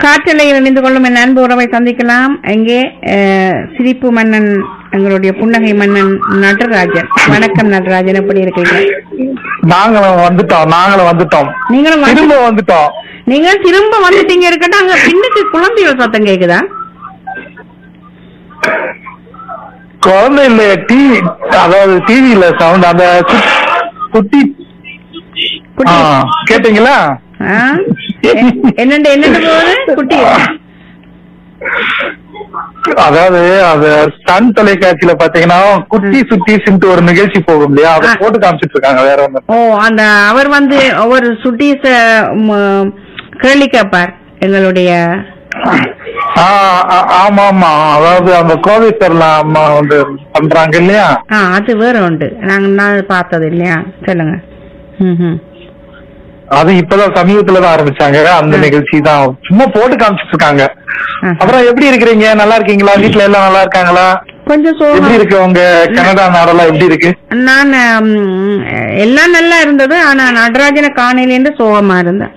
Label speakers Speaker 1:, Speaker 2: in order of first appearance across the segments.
Speaker 1: காற்றலையில் இணைந்து கொள்ளும் என் அன்பு உறவை சந்திக்கலாம் இங்கே அஹ், சிரிப்பு மன்னன் எங்களுடைய புன்னகை மன்னன் நடராஜன் வணக்கம் நடராஜன் எப்படி இருக்கீங்க
Speaker 2: நாங்களும் வந்துட்டோம் நாங்களும் வந்துட்டோம்
Speaker 1: நீங்களும் வந்து-
Speaker 2: திரும்ப வந்துட்டோம்
Speaker 1: நீங்க திரும்ப வந்துட்டீங்க இருக்கட்டும் அங்க பின்னுக்கு குழந்தைகள் சத்தம் கேக்குதா
Speaker 2: குழந்தை இல்ல டிவி அதாவது டிவில சவுண்ட் அந்த கு- குட்டி
Speaker 1: குட்டி
Speaker 2: ஆ, கேட்டீங்களா
Speaker 1: ஆ? எ- என்னண்டு என்னண்டு போகுது குட்டி
Speaker 2: அதாவது அது சன் தொலைக்காட்சியில பாத்தீங்கன்னா குட்டி சுட்டி சிண்டு ஒரு நிகழ்ச்சி போகும் இல்லையா அதை
Speaker 1: ஆ.
Speaker 2: போட்டு காமிச்சிட்டு இருக்காங்க வேற ஒண்ணு
Speaker 1: ஓ அந்த அவர் வந்து ஒரு சுட்டீஸ ம், கேள்வி கேட்பார் எங்களுடைய
Speaker 2: ஆ, ஆ- ஆமா ஆமா அதாவது அந்த கோவை சார்ல அம்மா வந்து பண்றாங்க இல்லையா
Speaker 1: ஆ அது வேற உண்டு நாங்க நான் பார்த்தது இல்லையா சொல்லுங்க ம் ம்
Speaker 2: அது இப்பதான் சமீபத்துல தான் ஆரம்பிச்சாங்க அந்த
Speaker 1: ஆ.
Speaker 2: நிகழ்ச்சி தான் சும்மா போட்டு காமிச்சிட்டு இருக்காங்க
Speaker 1: ஆஹா.
Speaker 2: அப்புறம் எப்படி இருக்கிறீங்க நல்லா இருக்கீங்களா வீட்ல எல்லாம் நல்லா இருக்காங்களா
Speaker 1: கொஞ்சம்
Speaker 2: எப்படி
Speaker 1: சோகம்
Speaker 2: இருக்கு உங்க கனடா நாடெல்லாம் எப்படி இருக்கு
Speaker 1: நான் ம், எல்லாம் நல்லா இருந்தது ஆனா நடராஜனை காணையிலேருந்து சோகமா இருந்தேன்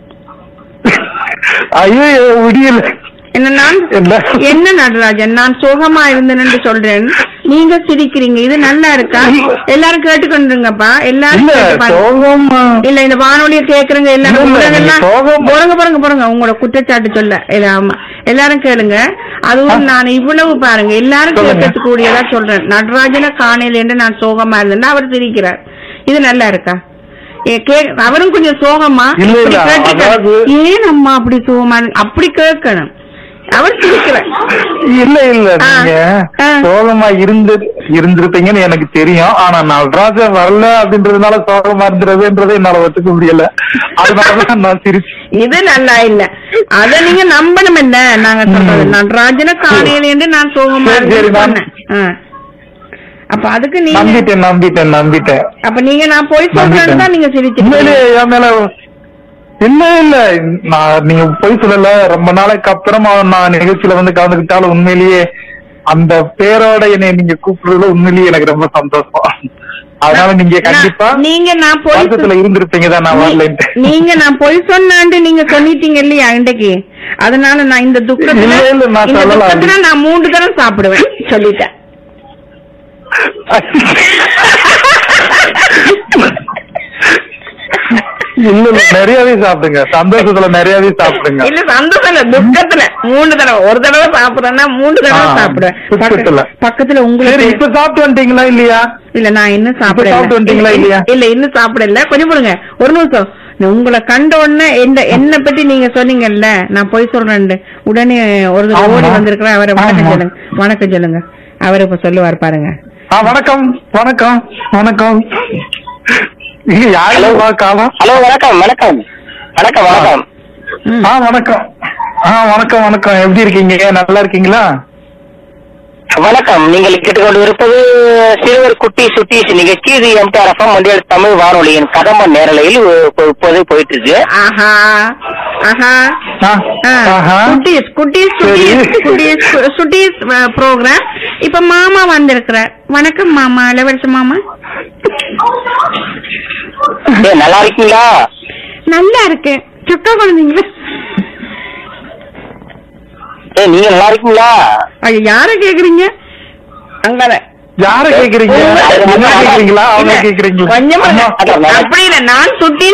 Speaker 2: ஐயோ முடியல
Speaker 1: என்ன நான்
Speaker 2: என்ன?
Speaker 1: என்ன நடராஜன் நான் சோகமா இருந்தேன்னு சொல்றேன் நீங்க சிரிக்கிறீங்க இது நல்லா இருக்கா எல்லாரும் கேட்டுக்கொண்டுங்கப்பா எல்லாரும்
Speaker 2: இல்ல
Speaker 1: கேட்டு பாருங்க.
Speaker 2: சோகம்
Speaker 1: இல்ல இந்த வானொலியை கேக்குறவங்க
Speaker 2: இல்ல,
Speaker 1: எல்லாரும்
Speaker 2: இல்ல,
Speaker 1: ஊடகம்
Speaker 2: நீங்க
Speaker 1: எல்லாம்
Speaker 2: சோகம்
Speaker 1: போறங்க போறங்க போறங்க உங்களோட குற்றச்சாட்டு சொல்ல இல்ல, ஆமா எல்லாரும் கேளுங்க அதுவும் நான் இவ்வளவு பாருங்க எல்லாரும்
Speaker 2: சொல்லுங்க.
Speaker 1: கேட்கக்கூடியதா சொல்றேன் நடராஜன காணையில் என்று நான் சோகமா இருந்தேன்னா அவர் சிரிக்கிறார் இது நல்லா இருக்கா ஏ, கே- அவரும் கொஞ்சம் சோகமா
Speaker 2: இல்ல, இல்ல,
Speaker 1: இப்படி கேட்டுக்க-
Speaker 2: அதாவது-
Speaker 1: ஏன் அம்மா அப்படி சோகமா இருக்கு? அப்படி கேட்கணும் அவர் சிரிக்கிறார்
Speaker 2: இல்ல இல்ல
Speaker 1: ஆ.
Speaker 2: நீங்க
Speaker 1: ஆ.
Speaker 2: சோகமா இருந்து இருந்திருப்பீங்கன்னு எனக்கு தெரியும் ஆனா நடராஜன் வரல அப்படின்றதுனால சோகமா இருந்துறதுன்றதை என்னால ஒத்துக்க முடியல அதனாலதான் நான் சிரிச்சு
Speaker 1: இது நல்லா இல்ல அத நீங்க நம்பணும் இல்ல நாங்க சொல்றது
Speaker 2: ம்.
Speaker 1: நடராஜன காணையில் என்று நான் சோகமா
Speaker 2: சரி, சரி,
Speaker 1: இருந்தேன்னு
Speaker 2: நான்-
Speaker 1: சொன்னேன் ஆ. அப்ப அதுக்கு நீங்க
Speaker 2: நம்பிட்டேன் நம்பிட்டேன் நம்பிட்டேன்
Speaker 1: அப்ப நீங்க நான் போய் சொல்றேன்னு தான் நீங்க சிரிச்சீங்க
Speaker 2: உண்மையிலேயே என் மேல இல்ல இல்ல நான் நீங்க போய் சொல்லல ரொம்ப நாளைக்கு அப்புறமா நான் நிகழ்ச்சியில வந்து கலந்துக்கிட்டாலும் உண்மையிலேயே அந்த பேரோட என்னை நீங்க கூப்பிடுறதுல உண்மையிலேயே எனக்கு ரொம்ப சந்தோஷம் அதனால நீங்க கண்டிப்பா
Speaker 1: நான்- நீங்க நான் போய்
Speaker 2: வருத்தத்துல இருந்திருப்பீங்க தான் நான்
Speaker 1: நீ-
Speaker 2: வரலன்ட்டு
Speaker 1: நீங்க நான் பொய் சொன்னாண்டு நீங்க சொல்லிட்டீங்க இல்லையா இன்றைக்கு அதனால நான் இந்த துக்கத்துல
Speaker 2: இல்ல, இல்ல, நான்
Speaker 1: இந்த
Speaker 2: சொல்லல.
Speaker 1: துக்கத்துல நான் மூன்று தரம் சாப்பிடுவேன் சொல்லிட்டேன்
Speaker 2: இல்ல இல்ல நிறையவே சாப்பிடுங்க சந்தோஷத்துல நிறையவே சாப்பிடுங்க
Speaker 1: இல்ல சந்தோஷம் இல்ல துக்கத்துல மூணு தடவை ஒரு தடவை சாப்பிடுறேன்னா மூணு தடவை
Speaker 2: ஆ,
Speaker 1: சாப்பிடுவேன்
Speaker 2: துக்கத்துல.
Speaker 1: பக்க- பக்கத்துல
Speaker 2: சரி
Speaker 1: உங்களுக்கு
Speaker 2: இப்ப சாப்பிட்டு வந்துட்டீங்களா இல்லையா
Speaker 1: இல்ல நான் இன்னும்
Speaker 2: சாப்பிட்டு
Speaker 1: சாப்பிடல
Speaker 2: வந்துட்டீங்களா
Speaker 1: இல்ல,
Speaker 2: இல்லையா?
Speaker 1: இல்ல இன்னும் சாப்பிடல கொஞ்சம் போடுங்க ஒரு நிமிஷம் நான் உங்களை கண்ட உடனே என்ன என்ன பத்தி நீங்க சொன்னீங்கல்ல நான் போய் சொல்றேன் உடனே ஒரு தடவை
Speaker 2: ஆமா.
Speaker 1: ஓடி வந்திருக்கிற அவரை வணக்கம்
Speaker 2: ஆமா.
Speaker 1: சொல்லுங்க வணக்கம் சொல்லுங்க அவர் இப்ப சொல்லுவார் பாருங்க
Speaker 2: ஆ வணக்கம் வணக்கம் வணக்கம் இங்க யாரும் காலம்
Speaker 3: ஹலோ வணக்கம் வணக்கம் வணக்கம் வணக்கம்
Speaker 1: ம்.
Speaker 2: ஆ வணக்கம் ஆ வணக்கம் வணக்கம் எப்படி இருக்கீங்க நல்லா இருக்கீங்களா
Speaker 3: வணக்கம் நீங்கள் கேட்டுக்கொண்டு இருப்பது சிறுவர் குட்டி சுட்டீஸ் நிகழ்ச்சி இது எம்டிஆர் எஃப்எம் மண்டியல் தமிழ் வானொலியின் கதம்ப நேரலையில் இப்ப- இப்போது போயிட்டு இருக்கு
Speaker 1: ஆஹா ஆஹா
Speaker 2: ஆ,
Speaker 1: ஆ,
Speaker 2: ஆஹா.
Speaker 1: குட்டீஸ் குட்டீஸ்
Speaker 2: சரி.
Speaker 1: குட்டீஸ் குட்டீஸ் சுட்டீஸ் ப்ரோக்ராம் இப்ப மாமா வந்திருக்கிறார் வணக்கம் மாமா இளவரச மாமா
Speaker 3: ஏய், நல்லா இருக்கீங்களா
Speaker 1: நல்லா இருக்கு சுக்கா குழந்தைங்களா
Speaker 3: ஏ நீங்க நல்லா இருக்கீங்களா
Speaker 1: ஐயோ யார கேக்குறீங்க அங்கல
Speaker 2: யார கேக்குறீங்க
Speaker 3: உங்க-
Speaker 2: என்ன கேக்குறீங்களா அவங்க
Speaker 1: இல்ல,
Speaker 2: கேக்குறீங்களா
Speaker 1: கொஞ்சம்
Speaker 2: அம்மா.
Speaker 3: அதான்,
Speaker 1: அப்படி இல்ல நான் சுட்டி